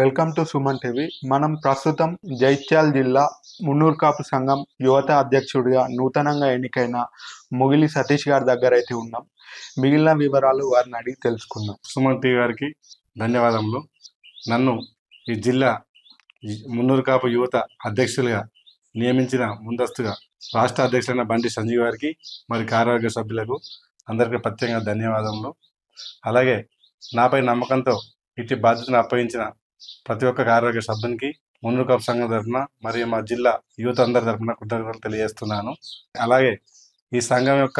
welcome to Suman TV మనం ప్రస్తుతం జైత్యాల్ జిల్లా మున్నూరు కాపు సంఘం యువత అధ్యక్షుడిగా నూతనంగా ఎన్నికైన ముగిలి సతీష్ గారి దగ్గర అయితే ఉన్నాం మిగిలిన వివరాలు వారిని అడిగి తెలుసుకుందాం సుమన్ టీ గారికి ధన్యవాదములు నన్ను ఈ జిల్లా ఈ మున్నూరు కాపు యువత అధ్యక్షులుగా నియమించిన ముందస్తుగా రాష్ట్ర అధ్యక్షులైన బండి సంజీవ్ గారికి మరి కార్యవర్గ సభ్యులకు అందరికీ ప్రత్యేకంగా ధన్యవాదములు అలాగే నాపై నమ్మకంతో ఇట్టి బాధ్యతను అప్పగించిన ప్రతి ఒక్క కార్యవర్గ సభ్యునికి మున్నూరు కాపు సంఘం తరఫున మరియు మా జిల్లా యువత అందరి తరఫున కృతజ్ఞతలు తెలియజేస్తున్నాను అలాగే ఈ సంఘం యొక్క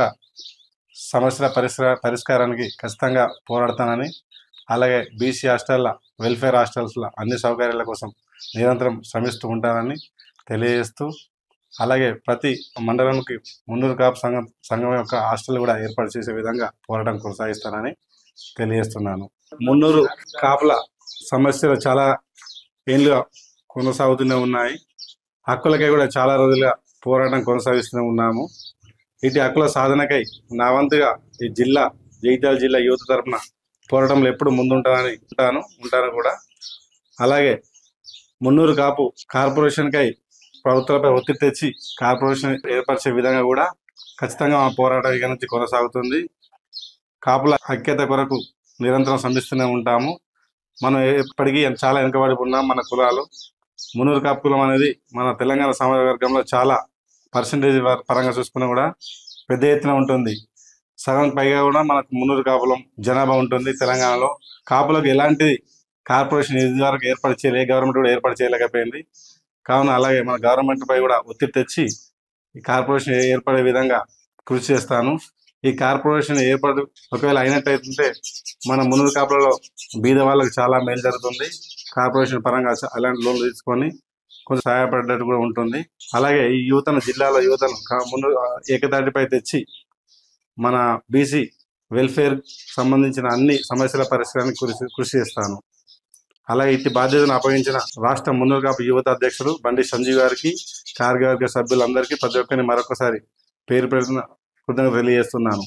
సమస్యల పరిష్కార పరిష్కారానికి ఖచ్చితంగా పోరాడతానని అలాగే బీసీ హాస్టల్ల వెల్ఫేర్ హాస్టల్స్ల అన్ని సౌకర్యాల కోసం నిరంతరం శ్రమిస్తూ ఉంటానని తెలియజేస్తూ అలాగే ప్రతి మండలంకి మున్నూరు కాపు సంఘం సంఘం యొక్క హాస్టల్ కూడా ఏర్పాటు చేసే విధంగా పోరాటం కొనసాగిస్తానని తెలియజేస్తున్నాను మున్నూరు కాపుల సమస్యలు చాలా ఏళ్ళుగా కొనసాగుతూనే ఉన్నాయి హక్కులకై కూడా చాలా రోజులుగా పోరాటం కొనసాగిస్తూనే ఉన్నాము ఇటు హక్కుల సాధనకై నా వంతుగా ఈ జిల్లా జగిత్యాల జిల్లా యువత తరపున పోరాటంలో ఎప్పుడు ముందుంటానని ఉంటాను ఉంటాను కూడా అలాగే మున్నూరు కాపు కార్పొరేషన్కై ప్రభుత్వాలపై ఒత్తిడి తెచ్చి కార్పొరేషన్ ఏర్పరిచే విధంగా కూడా ఖచ్చితంగా మా పోరాటం ఇక నుంచి కొనసాగుతుంది కాపుల ఐక్యత కొరకు నిరంతరం శ్రమిస్తూనే ఉంటాము మనం ఎప్పటికీ చాలా వెనుకబడి ఉన్నాం మన కులాలు మున్నూరు కాపు కులం అనేది మన తెలంగాణ సమాజ వర్గంలో చాలా పర్సంటేజ్ పరంగా చూసుకున్నా కూడా పెద్ద ఎత్తున ఉంటుంది సగం పైగా కూడా మనకు మున్నూరు కాపులం జనాభా ఉంటుంది తెలంగాణలో కాపులకు ఎలాంటి కార్పొరేషన్ ఇది వరకు ఏర్పాటు చేయలే ఏ గవర్నమెంట్ కూడా ఏర్పాటు చేయలేకపోయింది కావున అలాగే మన గవర్నమెంట్ పై కూడా ఒత్తిడి తెచ్చి ఈ కార్పొరేషన్ ఏర్పడే విధంగా కృషి చేస్తాను ఈ కార్పొరేషన్ ఏర్పాటు ఒకవేళ అయినట్టయితే మన మున్నూరు కాపులలో బీద వాళ్ళకి చాలా మేలు జరుగుతుంది కార్పొరేషన్ పరంగా చ- అలాంటి లోన్లు తీసుకొని కొంచెం సహాయపడేటట్టు కూడా ఉంటుంది అలాగే ఈ యువతను జిల్లాలో యువతను కా- ముందు ఆ, ఏకతాటిపై తెచ్చి మన బీసీ వెల్ఫేర్ సంబంధించిన అన్ని సమస్యల పరిష్కారానికి కృషి కృషి చేస్తాను అలాగే ఇట్టి బాధ్యతను అప్పగించిన రాష్ట్ర మున్నూరు కాపు యువత అధ్యక్షుడు బండి సంజీవ్ గారికి కార్యవర్గ సభ్యులందరికీ ప్రతి ఒక్కరిని మరొకసారి పేరు పెడుతున్న కృతజ్ఞత తెలియజేస్తున్నాను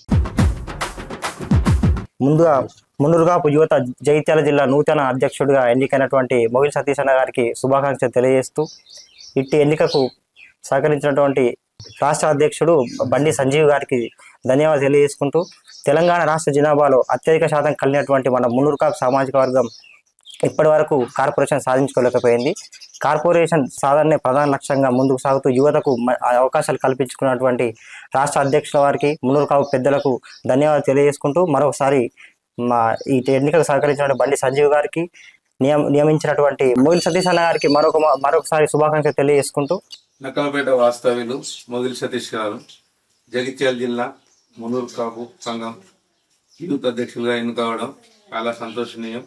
ముందుగా మున్నూరుగాపు యువత జగిత్యాల జిల్లా నూతన అధ్యక్షుడిగా ఎన్నికైనటువంటి మొగిల్ సతీష్ అన్న గారికి శుభాకాంక్షలు తెలియజేస్తూ ఇట్టి ఎన్నికకు సహకరించినటువంటి రాష్ట్ర అధ్యక్షుడు బండి సంజీవ్ గారికి ధన్యవాదాలు తెలియజేసుకుంటూ తెలంగాణ రాష్ట్ర జనాభాలో అత్యధిక శాతం కలిగినటువంటి మన మున్నూరుకాపు సామాజిక వర్గం ఇప్పటి వరకు కార్పొరేషన్ సాధించుకోలేకపోయింది కార్పొరేషన్ సాధనే ప్రధాన లక్ష్యంగా ముందుకు సాగుతూ యువతకు మ- అవకాశాలు కల్పించుకున్నటువంటి రాష్ట్ర అధ్యక్షుల వారికి మున్నూరు కాపు పెద్దలకు ధన్యవాదాలు తెలియజేసుకుంటూ మరొకసారి మా ఈ ఎన్నికకు సహకరించిన బండి సంజీవ్ గారికి నియమ నియమించినటువంటి మోయిల్ సతీష్ అన్న గారికి మరొక మరొకసారి శుభాకాంక్షలు తెలియజేసుకుంటూ నక్కలపేట వాస్తవ్యులు మొగిలి సతీష్ గారు జగిత్యాల జిల్లా మునూరు కాపు సంఘం యూత్ అధ్యక్షులుగా ఎన్నుకోవడం చాలా సంతోషనీయం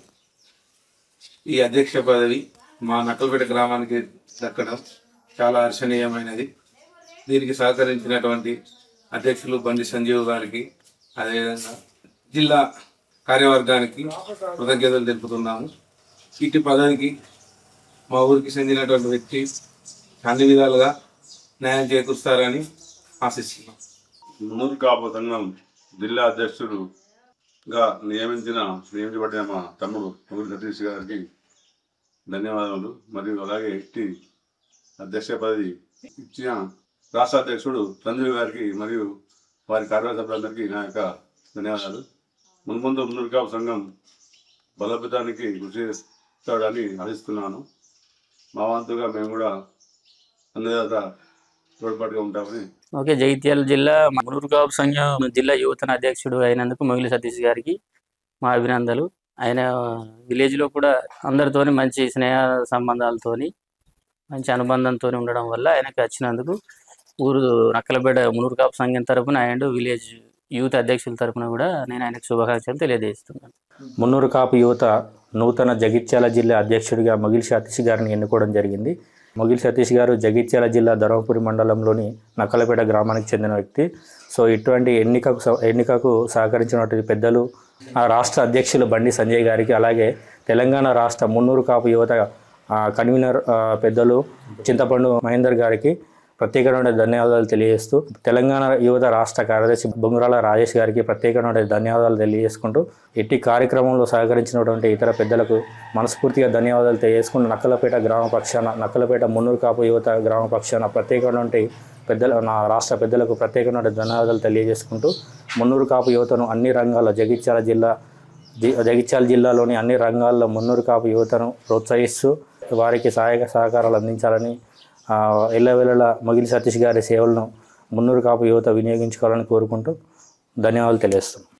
ఈ అధ్యక్ష పదవి మా నక్కలపేట గ్రామానికి దక్కడం చాలా హర్షణీయమైనది దీనికి సహకరించినటువంటి అధ్యక్షులు బండి సంజీవ్ గారికి అదేవిధంగా జిల్లా కార్యవర్గానికి కృతజ్ఞతలు తెలుపుతున్నాము ఇటు పదవికి మా ఊరికి చెందినటువంటి వ్యక్తి అన్ని విధాలుగా న్యాయం చేకూరుస్తారని ఆశిస్తున్నాం మున్నూరు కాపు సంఘం జిల్లా అధ్యక్షుడుగా నియమించిన నియమించబడిన మా తమ్ముడు ముగ్గురు సతీష్ గారికి ధన్యవాదాలు మరియు అలాగే ఇట్టి అధ్యక్ష పదవి ఇచ్చిన రాష్ట్ర అధ్యక్షుడు సంజీవ్ గారికి మరియు వారి కార్యవర్గ సభ్యులందరికీ నా యొక్క ధన్యవాదాలు మున్ముందు మున్నూరు కాపు సంఘం బలోపేతానికి కృషి చేస్తాడని ఆశిస్తున్నాను మా వంతుగా మేము కూడా అన్నదాత తోడ్పాటుగా ఉంటామని ఓకే జగిత్యాల జిల్లా మునూరుగాపు సంఘం జిల్లా యువతన అధ్యక్షుడు అయినందుకు మొగిలి సతీష్ గారికి మా అభినందనలు ఆయన విలేజ్ లో కూడా అందరితోని మంచి స్నేహ సంబంధాలతోని మంచి అనుబంధంతో ఉండడం వల్ల ఆయనకి వచ్చినందుకు ఊరు నక్కలపేట మునూరుకాపు సంఘం తరపున అండ్ విలేజ్ యూత్ అధ్యక్షుల తరపున కూడా నేను ఆయనకు శుభాకాంక్షలు తెలియజేస్తున్నాను మున్నూరు కాపు యువత నూతన జగిత్యాల జిల్లా అధ్యక్షుడిగా మొగిల్ సతీష్ గారిని ఎన్నుకోవడం జరిగింది మొగిల్ సతీష్ గారు జగిత్యాల జిల్లా ధర్మపురి మండలంలోని నక్కలపేట గ్రామానికి చెందిన వ్యక్తి సో ఇటువంటి ఎన్నికకు స- ఎన్నికకు సహకరించినటువంటి పెద్దలు ఆ రాష్ట్ర అధ్యక్షులు బండి సంజయ్ గారికి అలాగే తెలంగాణ రాష్ట్ర మున్నూరు కాపు యువత ఆ, కన్వీనర్ ఆ, పెద్దలు చింతపండు మహేందర్ గారికి ప్రత్యేకమైన ధన్యవాదాలు తెలియజేస్తూ తెలంగాణ యువత రాష్ట్ర కార్యదర్శి బొంగురాల రాజేష్ గారికి ప్రత్యేకమైన ధన్యవాదాలు తెలియజేసుకుంటూ ఎట్టి కార్యక్రమంలో సహకరించినటువంటి ఇతర పెద్దలకు మనస్ఫూర్తిగా ధన్యవాదాలు తెలియజేసుకుంటూ నక్కలపేట గ్రామ పక్షాన నక్కలపేట మున్నూరు కాపు యువత గ్రామ పక్షాన ప్రత్యేకమైనటువంటి పెద్దల నా రాష్ట్ర పెద్దలకు ప్రత్యేకమైన ధన్యవాదాలు తెలియజేసుకుంటూ మున్నూరు కాపు యువతను అన్ని రంగాల్లో జగిత్యాల జిల్లా జి- జగిత్యాల జిల్లాలోని అన్ని రంగాల్లో మున్నూరు కాపు యువతను ప్రోత్సహిస్తూ వారికి సహాయక సహకారాలు అందించాలని ఆ, ఎల్లవేళలా మొగిలి సతీష్ గారి సేవలను మున్నూరు కాపు యువత వినియోగించుకోవాలని కోరుకుంటూ ధన్యవాదాలు తెలియజేస్తున్నాం